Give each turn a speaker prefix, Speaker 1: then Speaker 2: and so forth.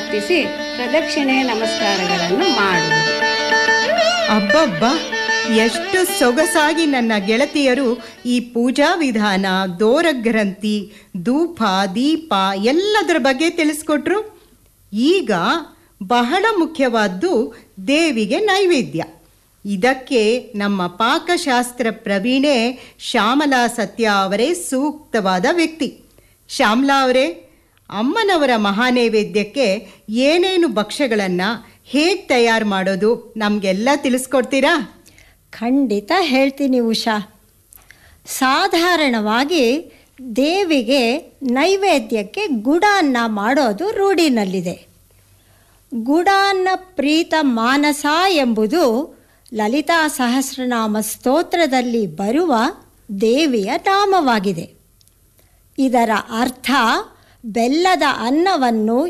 Speaker 1: ಸಮರ್ಪಿಸಿ ಪ್ರದಕ್ಷಿಣೆ ನಮಸ್ಕಾರಗಳನ್ನು ಮಾಡುವುದು
Speaker 2: ಅಬ್ಬಬ್ಬ ಎಷ್ಟು ಸೊಗಸಾಗಿ ನನ್ನ ಗೆಳತಿಯರು ಈ ಪೂಜಾ ವಿಧಾನ ದೋರಗ್ರಂಥಿ ಧೂಪ ದೀಪ ಎಲ್ಲದರ ಬಗ್ಗೆ ತಿಳಿಸ್ಕೊಟ್ರು ಈಗ ಬಹಳ ಮುಖ್ಯವಾದ್ದು ದೇವಿಗೆ ನೈವೇದ್ಯ ಇದಕ್ಕೆ ನಮ್ಮ ಪಾಕಶಾಸ್ತ್ರ ಪ್ರವೀಣೆ ಶ್ಯಾಮಲಾ ಸತ್ಯ ಅವರೇ ಸೂಕ್ತವಾದ ವ್ಯಕ್ತಿ ಶ್ಯಾಮಲಾ ಅವರೇ ಅಮ್ಮನವರ ಮಹಾನೈವೇದ್ಯಕ್ಕೆ ಏನೇನು ಭಕ್ಷ್ಯಗಳನ್ನು ಹೇಗೆ ತಯಾರು ಮಾಡೋದು ನಮಗೆಲ್ಲ ತಿಳಿಸ್ಕೊಡ್ತೀರಾ
Speaker 3: ಖಂಡಿತ ಹೇಳ್ತೀನಿ ಉಷಾ ಸಾಧಾರಣವಾಗಿ ದೇವಿಗೆ ನೈವೇದ್ಯಕ್ಕೆ ಗುಡಾನ್ನ ಮಾಡೋದು ರೂಢಿನಲ್ಲಿದೆ ಗುಡಾನ್ನ ಪ್ರೀತ ಮಾನಸ ಎಂಬುದು ಲಲಿತಾ ಸಹಸ್ರನಾಮ ಸ್ತೋತ್ರದಲ್ಲಿ ಬರುವ ದೇವಿಯ ನಾಮವಾಗಿದೆ ಇದರ ಅರ್ಥ ಬೆಲ್ಲದ ಅನ್ನವನ್ನು